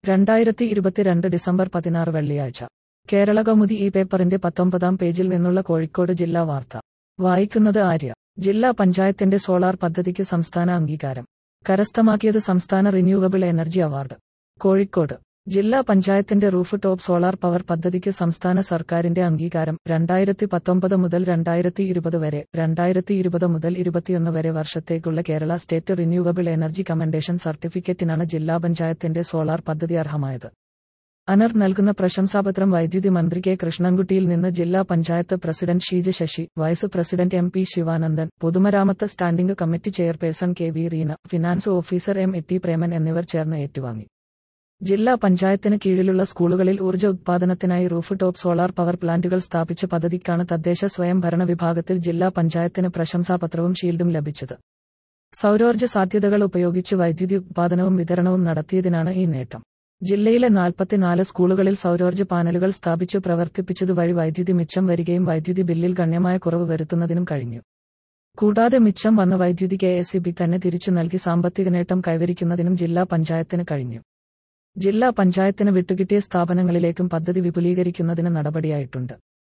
രണ്ടായിരത്തി ഇരുപത്തിരണ്ട് ഡിസംബർ പതിനാറ് വെള്ളിയാഴ്ച കേരള കൗമുദി ഈ പേപ്പറിന്റെ പത്തൊമ്പതാം പേജിൽ നിന്നുള്ള കോഴിക്കോട് ജില്ലാ വാർത്ത വായിക്കുന്നത് ആര്യ ജില്ലാ പഞ്ചായത്തിന്റെ സോളാർ പദ്ധതിക്ക് സംസ്ഥാന അംഗീകാരം കരസ്ഥമാക്കിയത് സംസ്ഥാന റിന്യൂവബിൾ എനർജി അവാർഡ് കോഴിക്കോട് ജില്ലാ പഞ്ചായത്തിന്റെ റൂഫ് ടോപ്പ് സോളാർ പവർ പദ്ധതിക്ക് സംസ്ഥാന സർക്കാരിന്റെ അംഗീകാരം രണ്ടായിരത്തി പത്തൊമ്പത് മുതൽ രണ്ടായിരത്തി ഇരുപത് വരെ രണ്ടായിരത്തി ഇരുപത് മുതൽ ഇരുപത്തിയൊന്ന് വരെ വർഷത്തേക്കുള്ള Kerala state renewable energy commendation സർട്ടിഫിക്കറ്റിനാണ് ജില്ലാ പഞ്ചായത്തിന്റെ സോളാർ പദ്ധതി അർഹമായത് അനർ നൽകുന്ന പ്രശംസാപത്രം വൈദ്യുതി മന്ത്രി കെ കൃഷ്ണൻകുട്ടിയിൽ നിന്ന് ജില്ലാ panchayat president Sheeja Sasi vice president M P Sivanandan പൊതുമരാമത്ത് standing committee chairperson K V Reena finance officer M A T Preman എന്നിവർ ചേർന്ന് ഏറ്റുവാങ്ങി ജില്ലാ പഞ്ചായത്തിന് കീഴിലുള്ള സ്കൂളുകളിൽ ഊർജ്ജ ഉത്പാദനത്തിനായി റൂഫ് ടോപ്പ് സോളാർ പവർ പ്ലാന്റുകൾ സ്ഥാപിച്ച പദ്ധതിക്കാണ് തദ്ദേശ സ്വയംഭരണ വിഭാഗത്തിൽ ജില്ലാ പഞ്ചായത്തിന് പ്രശംസാപത്രവും ഷീൽഡും ലഭിച്ചത് സൗരോർജ്ജ സാധ്യതകൾ ഉപയോഗിച്ച് വൈദ്യുതി ഉത്പാദനവും വിതരണവും നടത്തിയതിനാണ് ഈ നേട്ടം ജില്ലയിലെ നാൽപ്പത്തിനാല് സ്കൂളുകളിൽ സൗരോർജ്ജ പാനലുകൾ സ്ഥാപിച്ചു പ്രവർത്തിപ്പിച്ചതുവഴി വൈദ്യുതി മിച്ചം വരികയും വൈദ്യുതി ബില്ലിൽ ഗണ്യമായ കുറവ് വരുത്തുന്നതിനും കഴിഞ്ഞു കൂടാതെ മിച്ചം വന്ന വൈദ്യുതി കെ എസ് തന്നെ തിരിച്ചു നൽകി സാമ്പത്തിക നേട്ടം കൈവരിക്കുന്നതിനും ജില്ലാ പഞ്ചായത്തിന് കഴിഞ്ഞു ജില്ലാ പഞ്ചായത്തിന് വിട്ടുകിട്ടിയ സ്ഥാപനങ്ങളിലേക്കും പദ്ധതി വിപുലീകരിക്കുന്നതിന് നടപടിയായിട്ടുണ്ട്